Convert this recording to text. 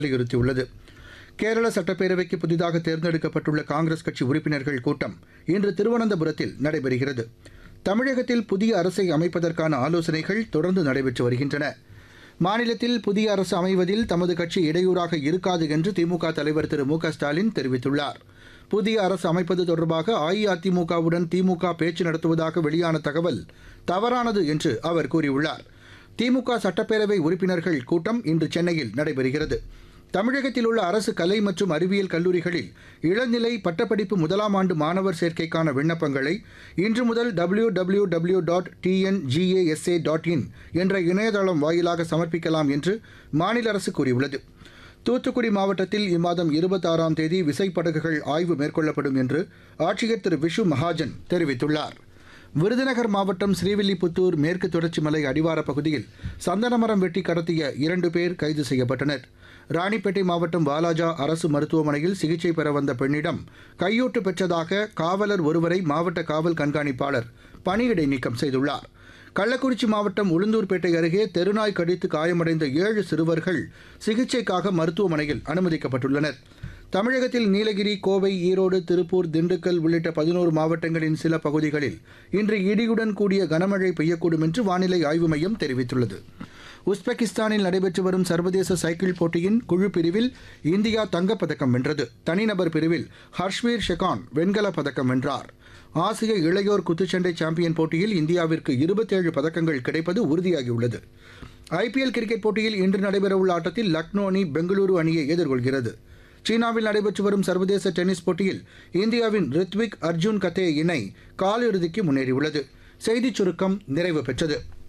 வலியுறுத்தியுள்ளது கேரள சட்டப்பேரவைக்கு புதிதாக தேர்ந்தெடுக்கப்பட்டுள்ள காங்கிரஸ் கட்சி உறுப்பினர்கள் கூட்டம் இன்று திருவனந்தபுரத்தில் நடைபெறுகிறது தமிழகத்தில் புதிய அரசை அமைப்பதற்கான ஆலோசனைகள் தொடர்ந்து நடைபெற்று வருகின்றன மாநிலத்தில் புதிய அரசு அமைவதில் தமது கட்சி இடையூறாக இருக்காது என்று திமுக தலைவர் திரு மு க ஸ்டாலின் தெரிவித்துள்ளார் புதிய அரசு அமைப்பது தொடர்பாக அஇஅதிமுகவுடன் திமுக பேச்சு நடத்துவதாக வெளியான தகவல் தவறானது என்று அவர் கூறியுள்ளார் திமுக சட்டப்பேரவை உறுப்பினர்கள் கூட்டம் இன்று சென்னையில் நடைபெறுகிறது தமிழகத்தில் உள்ள அரசு கலை மற்றும் அறிவியல் கல்லூரிகளில் இளநிலை பட்டப்படிப்பு முதலாம் ஆண்டு மாணவர் சேர்க்கைக்கான விண்ணப்பங்களை இன்று முதல் W W W dot T N G A S A dot in என்ற இணையதளம் வாயிலாக சமர்ப்பிக்கலாம் என்று மாநில அரசு கூறியுள்ளது தூத்துக்குடி மாவட்டத்தில் இம்மாதம் இருபத்தாறாம் தேதி விசைப்படகுகள் ஆய்வு மேற்கொள்ளப்படும் என்று ஆட்சியர் திரு விஷு மகாஜன் தெரிவித்துள்ளார் விருதுநகர் மாவட்டம் ஸ்ரீவில்லிபுத்தூர் மேற்கு தொடர்ச்சி மலை அடிவாரப் பகுதியில் சந்தனமரம் வெட்டி கடத்திய இரண்டு பேர் கைது செய்யப்பட்டனர் ராணிப்பேட்டை மாவட்டம் வாலாஜா அரசு மருத்துவமனையில் சிகிச்சை பெற வந்த பெண்ணிடம் கையூட்டு பெற்றதாக காவலர் ஒருவரை மாவட்ட காவல் கண்காணிப்பாளர் பணியிடை நீக்கம் செய்துள்ளார் கள்ளக்குறிச்சி மாவட்டம் உளுந்தூர்பேட்டை அருகே தெருநாய் கடித்து காயமடைந்த ஏழு சிறுவர்கள் சிகிச்சைக்காக மருத்துவமனையில் அனுமதிக்கப்பட்டுள்ளனர் தமிழகத்தில் நீலகிரி கோவை ஈரோடு திருப்பூர் திண்டுக்கல் உள்ளிட்ட பதினோரு மாவட்டங்களின் சில பகுதிகளில் இன்று இடியுடன் கூடிய கனமழை பெய்யக்கூடும் என்று வானிலை ஆய்வு மையம் தெரிவித்துள்ளது உஸ்பெகிஸ்தானில் நடைபெற்று வரும் சர்வதேச சைக்கிள் போட்டியின் குழு பிரிவில் இந்தியா தங்கப்பதக்கம் வென்றது தனிநபர் பிரிவில் ஹர்ஷ்வீர் ஷெகான் வெண்கலப் பதக்கம் வென்றார் ஆசிய இளையோர் குத்துச்சண்டை சாம்பியன் போட்டியில் இந்தியாவிற்கு இருபத்தேழு பதக்கங்கள் கிடைப்பது உறுதியாகியுள்ளது ஐபிஎல் கிரிக்கெட் போட்டியில் இன்று நடைபெறவுள்ள ஆட்டத்தில் லக்னோ அணி பெங்களூரு அணியை எதிர்கொள்கிறது சீனாவில் நடைபெற்று வரும் சர்வதேச டென்னிஸ் போட்டியில் இந்தியாவின் ரித்விக் அர்ஜுன் கத்தே இணை காலிறுதிக்கு முன்னேறியுள்ளது செய்திச் சுருக்கம் நிறைவு பெற்றது